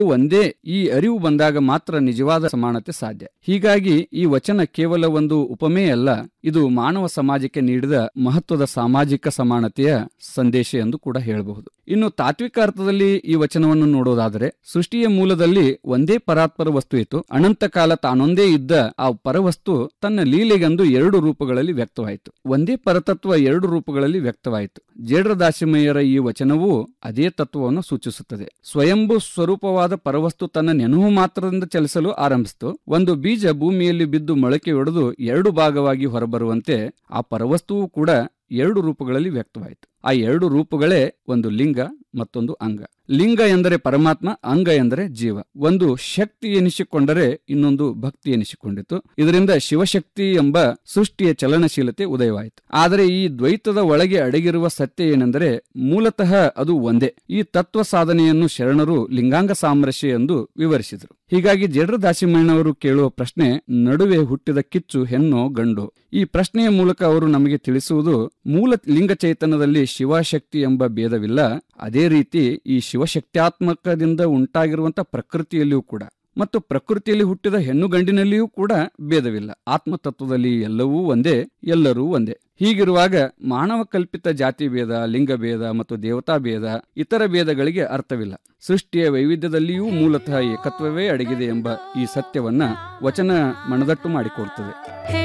ಒಂದೇ ಈ ಅರಿವು ಬಂದಾಗ ಮಾತ್ರ ನಿಜವಾದ ಸಮಾನತೆ ಸಾಧ್ಯ ಹೀಗಾಗಿ ಈ ವಚನ ಕೇವಲ ಒಂದು ಉಪಮೆ ಅಲ್ಲ ಇದು ಮಾನವ ಸಮಾಜಕ್ಕೆ ನೀಡಿದ ಮಹತ್ವದ ಸಾಮಾಜಿಕ ಸಮಾನತೆಯ ಸಂದೇಶ ಎಂದು ಕೂಡ ಹೇಳಬಹುದು ಇನ್ನು ತಾತ್ವಿಕ ಅರ್ಥದಲ್ಲಿ ಈ ವಚನವನ್ನು ನೋಡೋದಾದರೆ ಸೃಷ್ಟಿಯ ಮೂಲದಲ್ಲಿ ಒಂದೇ ಪರಾತ್ಪರ ವಸ್ತು ಇತ್ತು ಅನಂತ ಕಾಲ ತಾನೊಂದೇ ಇದ್ದ ಆ ಪರವಸ್ತು ತನ್ನ ಲೀಲೆಗೆಂದು ಎರಡು ರೂಪಗಳಲ್ಲಿ ವ್ಯಕ್ತವಾಯಿತು ಒಂದೇ ಪರತತ್ವ ಎರಡು ರೂಪಗಳಲ್ಲಿ ವ್ಯಕ್ತವಾಯಿತು ಜೇಡ್ರದಾಸಿಮಯ್ಯರ ಈ ವಚನವೂ ಅದೇ ತತ್ವವನ್ನು ಸೂಚಿಸುತ್ತದೆ ಸ್ವಯಂಭೂ ಸ್ವರೂಪವಾದ ಪರವಸ್ತು ತನ್ನ ನೆನಹು ಮಾತ್ರದಿಂದ ಚಲಿಸಲು ಆರಂಭಿಸಿತು ಒಂದು ಬೀಜ ಭೂಮಿಯಲ್ಲಿ ಬಿದ್ದು ಮೊಳಕೆ ಒಡೆದು ಎರಡು ಭಾಗವಾಗಿ ಹೊರಬರುವಂತೆ ಆ ಪರವಸ್ತುವು ಕೂಡ ಎರಡು ರೂಪಗಳಲ್ಲಿ ವ್ಯಕ್ತವಾಯಿತು ಆ ಎರಡು ರೂಪಗಳೇ ಒಂದು ಲಿಂಗ ಮತ್ತೊಂದು ಅಂಗ ಲಿಂಗ ಎಂದರೆ ಪರಮಾತ್ಮ ಅಂಗ ಎಂದರೆ ಜೀವ ಒಂದು ಶಕ್ತಿ ಎನಿಸಿಕೊಂಡರೆ ಇನ್ನೊಂದು ಭಕ್ತಿ ಎನಿಸಿಕೊಂಡಿತು ಇದರಿಂದ ಶಿವಶಕ್ತಿ ಎಂಬ ಸೃಷ್ಟಿಯ ಚಲನಶೀಲತೆ ಉದಯವಾಯಿತು ಆದರೆ ಈ ದ್ವೈತದ ಒಳಗೆ ಅಡಗಿರುವ ಸತ್ಯ ಏನೆಂದರೆ ಮೂಲತಃ ಅದು ಒಂದೇ ಈ ತತ್ವ ಸಾಧನೆಯನ್ನು ಶರಣರು ಲಿಂಗಾಂಗ ಸಾಮರಸ್ಯ ಎಂದು ವಿವರಿಸಿದರು ಹೀಗಾಗಿ ಜಡ್ರ ದಾಸಿಮಣ್ಣವರು ಕೇಳುವ ಪ್ರಶ್ನೆ ನಡುವೆ ಹುಟ್ಟಿದ ಕಿಚ್ಚು ಹೆಣ್ಣೋ ಗಂಡು ಈ ಪ್ರಶ್ನೆಯ ಮೂಲಕ ಅವರು ನಮಗೆ ತಿಳಿಸುವುದು ಮೂಲ ಲಿಂಗ ಚೈತನ್ಯದಲ್ಲಿ ಶಿವಶಕ್ತಿ ಎಂಬ ಭೇದವಿಲ್ಲ ಅದೇ ರೀತಿ ಈ ಶಿವಶಕ್ತ್ಯಾತ್ಮಕದಿಂದ ಉಂಟಾಗಿರುವಂತಹ ಪ್ರಕೃತಿಯಲ್ಲಿಯೂ ಕೂಡ ಮತ್ತು ಪ್ರಕೃತಿಯಲ್ಲಿ ಹುಟ್ಟಿದ ಹೆಣ್ಣು ಗಂಡಿನಲ್ಲಿಯೂ ಕೂಡ ಭೇದವಿಲ್ಲ ಆತ್ಮತತ್ವದಲ್ಲಿ ಎಲ್ಲವೂ ಒಂದೇ ಎಲ್ಲರೂ ಒಂದೇ ಹೀಗಿರುವಾಗ ಮಾನವ ಕಲ್ಪಿತ ಜಾತಿ ಭೇದ ಲಿಂಗ ಭೇದ ಮತ್ತು ದೇವತಾ ಭೇದ ಇತರ ಭೇದಗಳಿಗೆ ಅರ್ಥವಿಲ್ಲ ಸೃಷ್ಟಿಯ ವೈವಿಧ್ಯದಲ್ಲಿಯೂ ಮೂಲತಃ ಏಕತ್ವವೇ ಅಡಗಿದೆ ಎಂಬ ಈ ಸತ್ಯವನ್ನ ವಚನ ಮನದಟ್ಟು ಮಾಡಿಕೊಡ್ತದೆ